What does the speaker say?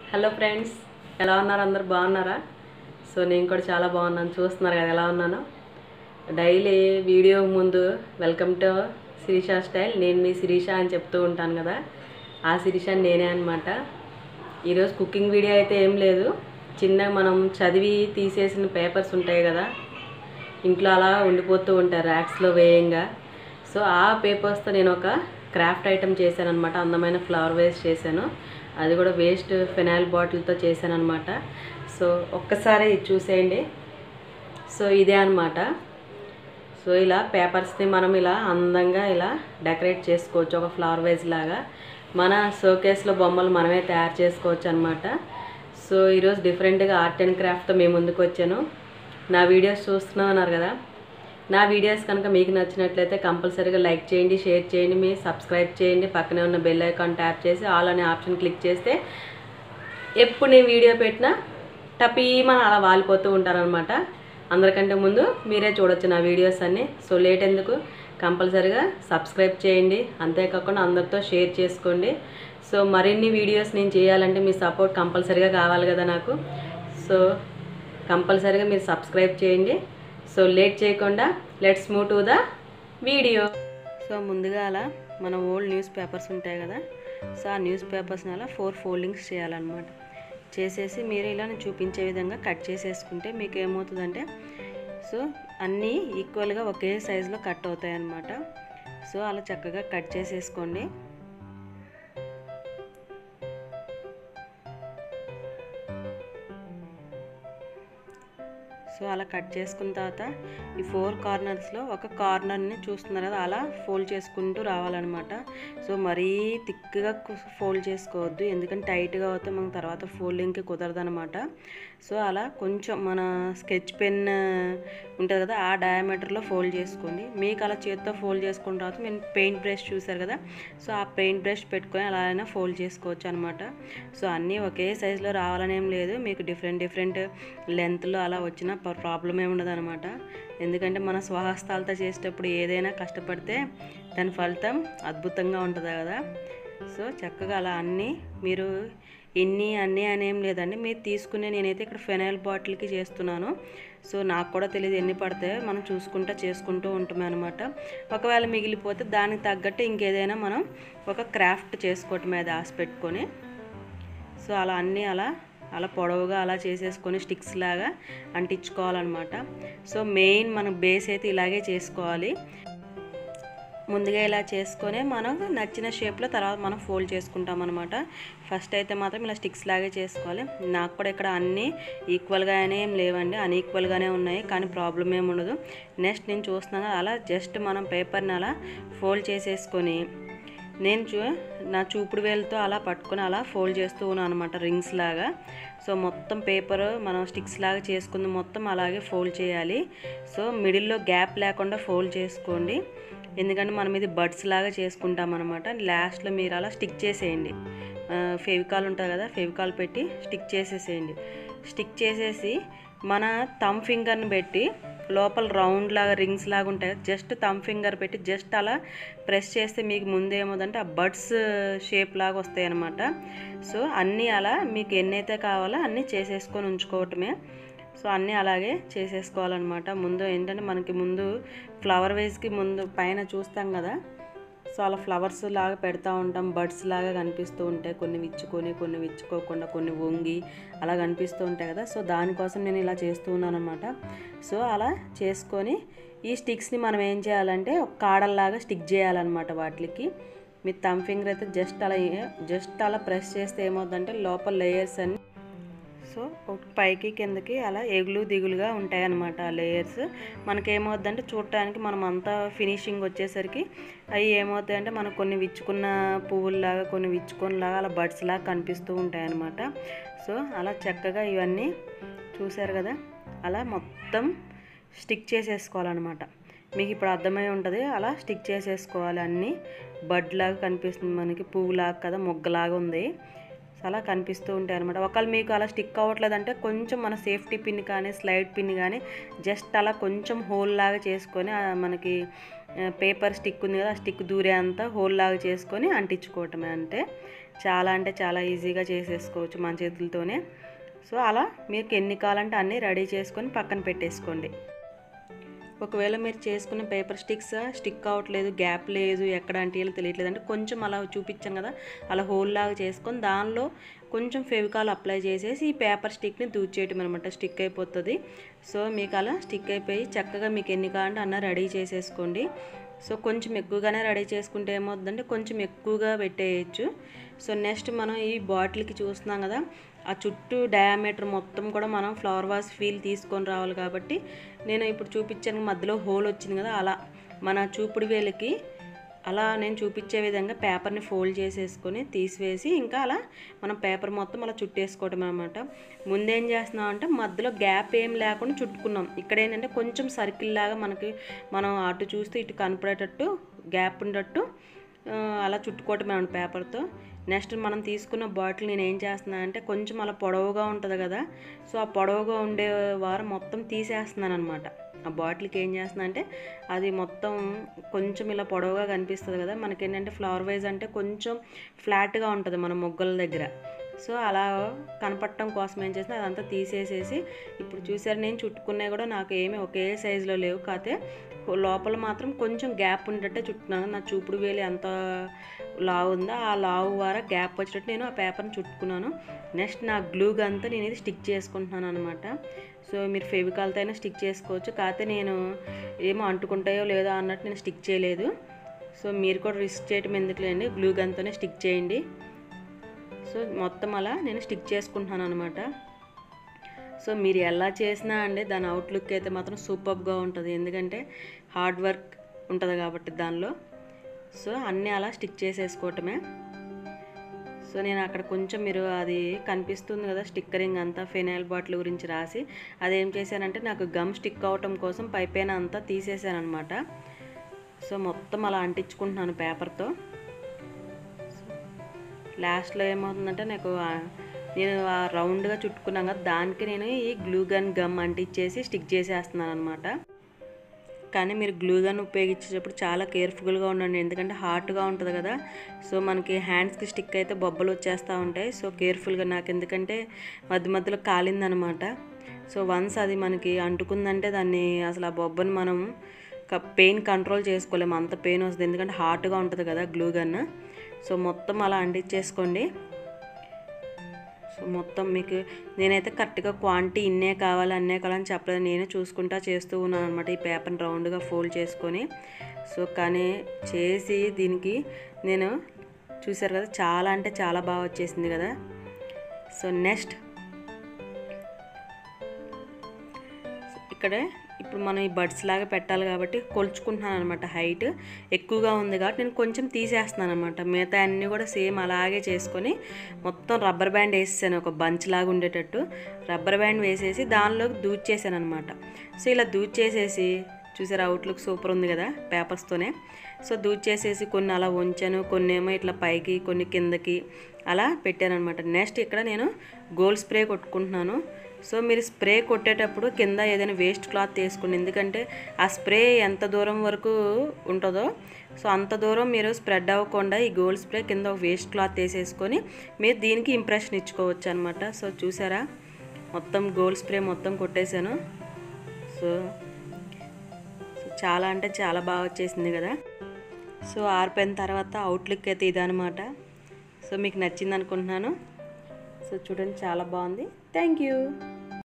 hello friends ఎలా ఉన్నారు అందరు బాగున్నారా సో నేను కూడా చాలా బాగున్నాను చూస్తున్నారు కదా ఎలా ఉన్నాను డైలీ వీడియో ముందు వెల్కమ్ టు శిరీష స్టైల్ నేను మీ శిరీష అని చెప్తూ ఉంటాను కదా ఆ శిరీష నేనే అనమాట ఈరోజు కుకింగ్ వీడియో అయితే ఏం లేదు చిన్నగా మనం చదివి తీసేసిన పేపర్స్ ఉంటాయి కదా ఇంట్లో అలా ఉండిపోతూ ఉంటారు ర్యాక్స్లో వేయంగా సో ఆ పేపర్స్తో నేను ఒక క్రాఫ్ట్ ఐటమ్ చేశాను అనమాట అందమైన ఫ్లవర్ వేస్ట్ చేశాను అది కూడా వేస్ట్ ఫినాయిల్ బాటిల్తో చేశాను అనమాట సో ఒక్కసారి ఇది చూసేయండి సో ఇదే అనమాట సో ఇలా పేపర్స్ని మనం ఇలా అందంగా ఇలా డెకరేట్ చేసుకోవచ్చు ఒక ఫ్లవర్ వేజ్ లాగా మన షోకేస్లో బొమ్మలు మనమే తయారు చేసుకోవచ్చు అనమాట సో ఈరోజు డిఫరెంట్గా ఆర్ట్ అండ్ క్రాఫ్ట్తో మేము ముందుకు వచ్చాను నా వీడియోస్ చూస్తున్నాం అన్నారు కదా నా వీడియోస్ కనుక మీకు నచ్చినట్లయితే కంపల్సరీగా లైక్ చేయండి షేర్ చేయండి మీ సబ్స్క్రైబ్ చేయండి పక్కనే ఉన్న బెల్ ఐకాన్ ట్యాప్ చేసి ఆల్ అనే ఆప్షన్ క్లిక్ చేస్తే ఎప్పుడు నేను వీడియో పెట్టినా టపీమని అలా వాలిపోతూ ఉంటారనమాట అందరికంటే ముందు మీరే చూడొచ్చు నా వీడియోస్ అన్నీ సో లేట్ ఎందుకు కంపల్సరీగా సబ్స్క్రైబ్ చేయండి అంతేకాకుండా అందరితో షేర్ చేసుకోండి సో మరిన్ని వీడియోస్ నేను చేయాలంటే మీ సపోర్ట్ కంపల్సరీగా కావాలి కదా నాకు సో కంపల్సరీగా మీరు సబ్స్క్రైబ్ చేయండి సో లేట్ చేయకుండా let's move to the video so ముందుగా అలా మన ఓల్డ్ న్యూస్ పేపర్స్ ఉంటాయి కదా సో ఆ న్యూస్ పేపర్స్ని అలా ఫోర్ ఫోల్డింగ్స్ చేయాలన్నమాట చేసేసి మీరు ఇలా నేను చూపించే విధంగా కట్ చేసేసుకుంటే మీకు ఏమవుతుందంటే సో అన్నీ ఈక్వల్గా ఒకే సైజులో కట్ అవుతాయి అన్నమాట సో అలా చక్కగా కట్ చేసేసుకోండి సో అలా కట్ చేసుకున్న తర్వాత ఈ ఫోర్ కార్నర్స్లో ఒక కార్నర్ని చూస్తున్నారు కదా అలా ఫోల్డ్ చేసుకుంటూ రావాలన్నమాట సో మరీ థిక్గా ఫోల్డ్ చేసుకోవద్దు ఎందుకంటే టైట్గా అవుతే మనకు తర్వాత ఫోల్డింగ్కి కుదరదు అనమాట సో అలా కొంచెం మన స్కెచ్ పెన్ ఉంటుంది కదా ఆ డయామీటర్లో ఫోల్డ్ చేసుకోండి మీకు అలా చేతితో ఫోల్డ్ చేసుకున్న తర్వాత నేను పెయింట్ బ్రష్ చూసారు కదా సో ఆ పెయింట్ బ్రష్ పెట్టుకొని అలా అయినా ఫోల్డ్ చేసుకోవచ్చు అనమాట సో అన్నీ ఒకే సైజులో రావాలనేం లేదు మీకు డిఫరెంట్ డిఫరెంట్ లెంత్లో అలా వచ్చిన ప్రాబ్లం ఏమి ఉండదు అనమాట ఎందుకంటే మన స్వహస్తాలతో చేసేటప్పుడు ఏదైనా కష్టపడితే దాని ఫలితం అద్భుతంగా ఉంటుంది కదా సో చక్కగా అలా అన్నీ మీరు ఎన్ని అన్నీ అనేం లేదండి మీరు తీసుకునే నేనైతే ఇక్కడ ఫెనైల్ బాటిల్కి చేస్తున్నాను సో నాకు కూడా తెలియదు ఎన్ని పడతాయో మనం చూసుకుంటూ చేసుకుంటూ ఉంటామే అనమాట ఒకవేళ మిగిలిపోతే దానికి తగ్గట్టు ఇంకేదైనా మనం ఒక క్రాఫ్ట్ చేసుకోవటం అది ఆశ పెట్టుకొని సో అలా అన్నీ అలా అలా పొడవుగా అలా చేసేసుకొని స్టిక్స్ లాగా అంటించుకోవాలన్నమాట సో మెయిన్ మనం బేస్ అయితే ఇలాగే చేసుకోవాలి ముందుగా ఇలా చేసుకొని మనం నచ్చిన షేప్లో తర్వాత మనం ఫోల్డ్ చేసుకుంటాం అనమాట ఫస్ట్ అయితే మాత్రం ఇలా స్టిక్స్ లాగే చేసుకోవాలి నాకు కూడా ఇక్కడ అన్నీ ఈక్వల్గానే ఏం లేవండి అన్ఈక్వల్గానే ఉన్నాయి కానీ ప్రాబ్లం ఏమి ఉండదు నెక్స్ట్ నేను చూస్తున్నాను అలా జస్ట్ మనం పేపర్ని అలా ఫోల్డ్ చేసేసుకొని నేను చూ నా చూపుడు వేలతో అలా పట్టుకొని అలా ఫోల్డ్ చేస్తూ ఉన్నాను అనమాట రింగ్స్ లాగా సో మొత్తం పేపర్ మనం స్టిక్స్ లాగా చేసుకుంది మొత్తం అలాగే ఫోల్డ్ చేయాలి సో మిడిల్లో గ్యాప్ లేకుండా ఫోల్డ్ చేసుకోండి ఎందుకంటే మనం ఇది బడ్స్ లాగా చేసుకుంటాం అనమాట లాస్ట్లో మీరు అలా స్టిక్ చేసేయండి ఫెవికాల్ ఉంటుంది కదా ఫెవికాల్ పెట్టి స్టిక్ చేసేసేయండి స్టిక్ చేసేసి మన థమ్ ఫింగర్ని పెట్టి లోపల రౌండ్ లాగా రింగ్స్ లాగా ఉంటాయి జస్ట్ థమ్ ఫింగర్ పెట్టి జస్ట్ అలా ప్రెస్ చేస్తే మీకు ముందు ఏమవుతుందంటే ఆ బడ్స్ షేప్ లాగా వస్తాయి అనమాట సో అన్నీ అలా మీకు ఎన్నైతే కావాలో అన్నీ చేసేసుకొని ఉంచుకోవటమే సో అన్నీ అలాగే చేసేసుకోవాలన్నమాట ముందు ఏంటంటే మనకి ముందు ఫ్లవర్ వేస్కి ముందు పైన చూస్తాం కదా సో అలా ఫ్లవర్స్ లాగా పెడతా ఉంటాం బర్డ్స్ లాగా కనిపిస్తూ ఉంటాయి కొన్ని విచ్చుకొని కొన్ని విచ్చుకోకుండా కొన్ని వంగి అలా కనిపిస్తూ ఉంటాయి కదా సో దానికోసం నేను ఇలా చేస్తూ ఉన్నాను అనమాట సో అలా చేసుకొని ఈ స్టిక్స్ని మనం ఏం చేయాలంటే ఒక కాడల్లాగా స్టిక్ చేయాలన్నమాట వాటికి మీ థమ్ ఫింగర్ అయితే జస్ట్ అలా జస్ట్ అలా ప్రెస్ చేస్తే ఏమవుతుందంటే లోపల లేయర్స్ అన్ని సో పైకి కిందకి అలా ఎగులు దిగులుగా ఉంటాయన్నమాట ఆ లేయర్స్ మనకి ఏమవుద్దంటే చూడటానికి మనం అంతా ఫినిషింగ్ వచ్చేసరికి అవి ఏమవుతాయంటే మనకు కొన్ని విచ్చుకున్న పువ్వుల్లాగా కొన్ని విచ్చుకున్నలాగా అలా బడ్స్ లాగా కనిపిస్తూ ఉంటాయన్నమాట సో అలా చక్కగా ఇవన్నీ చూసారు కదా అలా మొత్తం స్టిక్ చేసేసుకోవాలన్నమాట మీకు ఇప్పుడు అర్థమై ఉంటుంది అలా స్టిక్ చేసేసుకోవాలి అన్నీ బడ్ లాగా కనిపిస్తుంది మనకి పువ్వులాగా కదా మొగ్గలాగా ఉంది అలా కనిపిస్తూ ఉంటాయి అనమాట ఒకవేళ మీకు అలా స్టిక్ అవ్వట్లేదంటే కొంచెం మన సేఫ్టీ పిన్ కానీ స్లైడ్ పిన్ కానీ జస్ట్ అలా కొంచెం హోల్ లాగా చేసుకొని మనకి పేపర్ స్టిక్ ఉంది కదా ఆ స్టిక్ దూరే అంతా హోల్ లాగా చేసుకొని అంటించుకోవటమే అంటే చాలా అంటే చాలా ఈజీగా చేసేసుకోవచ్చు మన చేతులతోనే సో అలా మీకు ఎన్ని కావాలంటే అన్నీ రెడీ చేసుకొని పక్కన పెట్టేసుకోండి ఒకవేళ మీరు చేసుకున్న పేపర్ స్టిక్స్ స్టిక్ అవ్వట్లేదు గ్యాప్ లేదు ఎక్కడ అంటే తెలియట్లేదు అంటే కొంచెం అలా చూపించాను కదా అలా హోల్ లాగా చేసుకొని దానిలో కొంచెం ఫెవికాల్ అప్లై చేసేసి ఈ పేపర్ స్టిక్ని దూచేయటం అనమాట స్టిక్ అయిపోతుంది సో మీకు అలా స్టిక్ అయిపోయి చక్కగా మీకు ఎన్ని కావాలంటే అన్న రెడీ చేసేసుకోండి సో కొంచెం ఎక్కువగానే రెడీ చేసుకుంటే ఏమవుతుందంటే కొంచెం ఎక్కువగా పెట్టేయచ్చు సో నెక్స్ట్ మనం ఈ బాటిల్కి చూస్తున్నాం కదా ఆ చుట్టూ డయామీటర్ మొత్తం కూడా మనం ఫ్లవర్ వాస్ ఫీల్ తీసుకొని రావాలి కాబట్టి నేను ఇప్పుడు చూపించాను మధ్యలో హోల్ వచ్చింది కదా అలా మన చూపుడు వేలికి అలా నేను చూపించే విధంగా పేపర్ని ఫోల్డ్ చేసేసుకొని తీసివేసి ఇంకా అలా మనం పేపర్ మొత్తం అలా చుట్టేసుకోవటం అనమాట ముందేం చేస్తున్నాం అంటే మధ్యలో గ్యాప్ ఏం లేకుండా చుట్టుకున్నాం ఇక్కడ ఏంటంటే కొంచెం సర్కిల్ లాగా మనకి మనం అటు చూస్తే ఇటు కనపడేటట్టు గ్యాప్ ఉండేటట్టు ఆ, అలా చుట్టుకోవటమే అనమాట పేపర్తో నెక్స్ట్ మనం తీసుకున్న బాటిల్ నేను ఏం చేస్తున్నాను అంటే కొంచెం అలా పొడవుగా ఉంటుంది కదా సో ఆ పొడవుగా ఉండే వారం మొత్తం తీసేస్తున్నాను అనమాట ఆ బాటిల్కి ఏం చేస్తున్నా అంటే అది మొత్తం కొంచెం ఇలా పొడవుగా కనిపిస్తుంది కదా మనకేంటంటే ఫ్లవర్ వైజ్ అంటే కొంచెం ఫ్లాట్గా ఉంటుంది మన మొగ్గల దగ్గర సో అలా కనపడటం కోసం ఏం చేసిన అదంతా తీసేసేసి ఇప్పుడు చూసారు నేను చుట్టుకున్నవి కూడా నాకు ఏమీ ఒకే సైజులో లేవు కాకపోతే లోపల మాత్రం కొంచెం గ్యాప్ ఉండేటట్టే చుట్టుకున్నాను నా చూపుడు వేలి ఎంత లావు ఉందో ఆ లావు వార గ్యాప్ వచ్చేటట్టు నేను ఆ పేపర్ని చుట్టుకున్నాను నెక్స్ట్ నా గ్లూ గన్తో నేను ఇది స్టిక్ చేసుకుంటున్నాను అనమాట సో మీరు ఫెవికాల్తో అయినా స్టిక్ చేసుకోవచ్చు కాకపోతే నేను ఏమో అంటుకుంటాయో లేదో అన్నట్టు నేను స్టిక్ చేయలేదు సో మీరు కూడా రిస్క్ చేయటం ఎందుకులేండి గ్లూ గన్తోనే స్టిక్ చేయండి సో మొత్తం అలా నేను స్టిక్ చేసుకుంటున్నాను అనమాట సో మీరు ఎలా చేసినా అండి దాని అవుట్లుక్ అయితే మాత్రం సూపర్గా ఉంటుంది ఎందుకంటే హార్డ్ వర్క్ ఉంటుంది కాబట్టి దానిలో సో అన్నీ అలా స్టిక్ చేసేసుకోవటమే సో నేను అక్కడ కొంచెం మీరు అది కనిపిస్తుంది కదా స్టిక్కరింగ్ అంతా ఫెనైల్ బాటిల్ గురించి రాసి అదేం చేశానంటే నాకు గమ్ స్టిక్ అవటం కోసం పైపైన అంతా తీసేసాను అనమాట సో మొత్తం అలా అంటించుకుంటున్నాను పేపర్తో లాస్ట్లో ఏమవుతుందంటే నాకు ఆ- నేను ఆ రౌండ్గా చుట్టుకున్నాను కదా దానికి నేను ఈ గ్లూ గన్ గమ్ అంటించేసి స్టిక్ చేసేస్తున్నాను అనమాట కానీ మీరు గ్లూ గన్ ఉపయోగించేటప్పుడు చాలా కేర్ఫుల్గా ఉండండి ఎందుకంటే హార్డ్గా ఉంటుంది కదా సో మనకి హ్యాండ్స్కి స్టిక్ అయితే బొబ్బలు వచ్చేస్తూ ఉంటాయి సో కేర్ఫుల్గా నాకు ఎందుకంటే మధ్య మధ్యలో కాలిందనమాట సో వన్స్ అది మనకి అంటుకుందంటే దాన్ని అసలు ఆ బొబ్బని మనం పెయిన్ కంట్రోల్ చేసుకోలేము అంత పెయిన్ వస్తుంది ఎందుకంటే హార్డ్గా ఉంటుంది కదా గ్లూ గన్ సో మొత్తం అలా అంటించేసుకోండి సో మొత్తం మీకు నేనైతే కరెక్ట్గా క్వాంటిటీ ఇన్నే కావాలి అన్నే కావాలని చెప్పలేదు నేనే చూసుకుంటా చేస్తూ ఉన్నాను అనమాట ఈ పేపర్ని రౌండ్గా ఫోల్డ్ చేసుకొని సో కానీ చేసి దీనికి నేను చూసారు కదా చాలా అంటే చాలా బాగా వచ్చేసింది కదా సో నెక్స్ట్ ఇక్కడే ఇప్పుడు మనం ఈ బడ్స్ లాగా పెట్టాలి కాబట్టి కొలుచుకుంటున్నాను అనమాట హైట్ ఎక్కువగా ఉంది కాబట్టి నేను కొంచెం తీసేస్తున్నాను అనమాట మిగతా అన్నీ కూడా సేమ్ అలాగే చేసుకొని మొత్తం రబ్బర్ బ్యాండ్ వేసేసాను ఒక బంచ్ లాగా ఉండేటట్టు రబ్బర్ బ్యాండ్ వేసేసి దానిలోకి దూచేసాను అనమాట సో ఇలా దూచేసేసి చూసారు అవుట్లుక్ సూపర్ ఉంది కదా పేపర్స్తోనే సో దూచేసేసి కొన్ని అలా ఉంచాను కొన్ని ఏమో ఇట్లా పైకి కొన్ని కిందకి అలా పెట్టాను అనమాట నెక్స్ట్ ఇక్కడ నేను గోల్డ్ స్ప్రే కొట్టుకుంటున్నాను సో మీరు స్ప్రే కొట్టేటప్పుడు కింద ఏదైనా వేస్ట్ క్లాత్ వేసుకోండి ఎందుకంటే ఆ స్ప్రే ఎంత దూరం వరకు ఉంటుందో సో అంత దూరం మీరు స్ప్రెడ్ అవ్వకుండా ఈ గోల్డ్ స్ప్రే కింద ఒక వేస్ట్ క్లాత్ వేసేసుకొని మీరు దీనికి ఇంప్రెషన్ ఇచ్చుకోవచ్చు అనమాట సో చూసారా మొత్తం గోల్డ్ స్ప్రే మొత్తం కొట్టేశాను సో సో చాలా అంటే చాలా బాగా వచ్చేసింది కదా సో ఆరిపోయిన తర్వాత అవుట్లుక్ అయితే ఇదనమాట సో మీకు నచ్చింది అనుకుంటున్నాను సో చూడండి చాలా బాగుంది థ్యాంక్ యూ